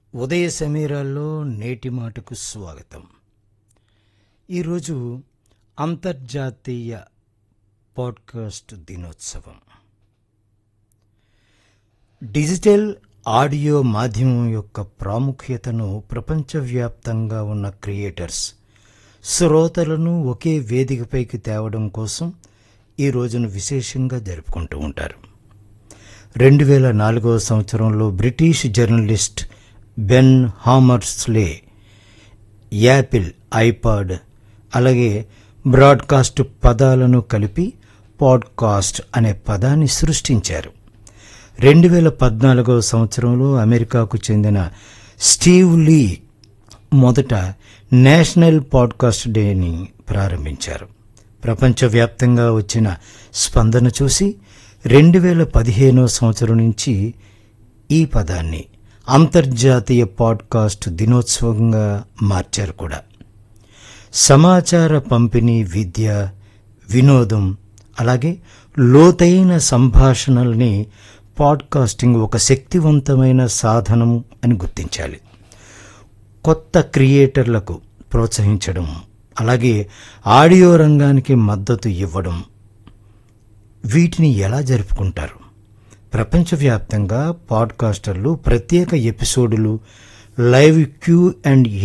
ఉదయ సమీరాల్లో నేటి మాటకు స్వాగతం ఈరోజు అంతర్జాతీయ పాడ్కాస్ట్ దినోత్సవం డిజిటల్ ఆడియో మాధ్యమం యొక్క ప్రాముఖ్యతను ప్రపంచవ్యాప్తంగా ఉన్న క్రియేటర్స్ శ్రోతలను ఒకే వేదికపైకి తేవడం కోసం ఈ రోజును విశేషంగా జరుపుకుంటూ ఉంటారు రెండు వేల నాలుగవ సంవత్సరంలో British journalist Ben Hammersley Apple iPod అలాగే బ్రాడ్కాస్ట్ పదాలను కలిపి పాడ్కాస్ట్ అనే పదాన్ని సృష్టించారు రెండు వేల పద్నాలుగవ సంవత్సరంలో అమెరికాకు చెందిన స్టీవ్ లీ మొదట నేషనల్ పాడ్కాస్ట్ డేని ప్రారంభించారు ప్రపంచవ్యాప్తంగా వచ్చిన స్పందన చూసి రెండు వేల పదిహేనవ సంవత్సరం నుంచి ఈ పదాన్ని అంతర్జాతీయ పాడ్కాస్ట్ దినోత్సవంగా మార్చారు కూడా సమాచార పంపిణీ విద్య వినోదం అలాగే లోతైన సంభాషణల్ని పాడ్కాస్టింగ్ ఒక శక్తివంతమైన సాధనం అని గుర్తించాలి కొత్త క్రియేటర్లకు ప్రోత్సహించడం అలాగే ఆడియో రంగానికి మద్దతు ఇవ్వడం వీటిని ఎలా జరుపుకుంటారు ప్రపంచవ్యాప్తంగా పాడ్కాస్టర్లు ప్రత్యేక ఎపిసోడులు లైవ్ క్యూ అండ్